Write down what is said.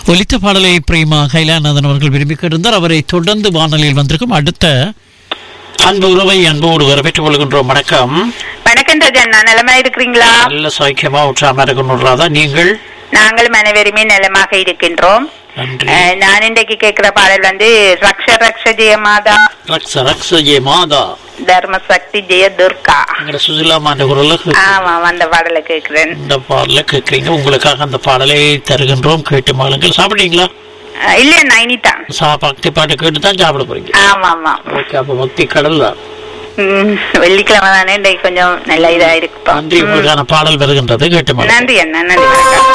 ஒலித்த பாடலை பிரேமா கைலாநாதன் அவர்கள் விரும்பி கேட்டிருந்தார் அவரை தொடர்ந்து வானொலியில் வந்திருக்கும் அடுத்த அன்பு உறவை அன்போடு வரவேற்றுக் கொள்கின்றோம் வணக்கம் வணக்கம் ரஜன் நான் நலமா இருக்கிறீங்களா நல்ல சௌக்கியமா உற்சாகமா இருக்கணும்ன்றதா நீங்கள் நாங்களும் அனைவருமே நலமாக இருக்கின்றோம் நன்றி அஹ், நான் இன்றைக்கு கேட்கிற பாடல் வந்து ரக்ஷ ரக்ஷ ஜெய மாதா ரக்ஷ ரக்ஷ ஜெய மாதா தர்ம சக்தி ஜெய துர்கா எங்கட சுசிலா மாண்ட குரல்ல ஆமா அந்த பாடலை கேட்கிறேன் இந்த பாடல கேட்குறீங்க உங்களுக்காக அந்த பாடலை தருகின்றோம் கேட்டு மகளுங்கள் சாப்பிட்டீங்களா அஹ், இல்ல நைனிதான் சா பக்தி பாட்டு கேட்டு தான் சாப்பிட போறீங்க ஆமா ஆமா ஓகே அப்ப பக்தி கடல் தான் உம், வெள்ளிக்கிழமை தானே இன்றைக்கு கொஞ்சம் நல்ல இதா இருக்குப்பா நன்றி உங்களுக்கான பாடல் வருகின்றது கேட்டு மகளுங்கள் நன்றி அண்ணா நன்றி வணக்கம்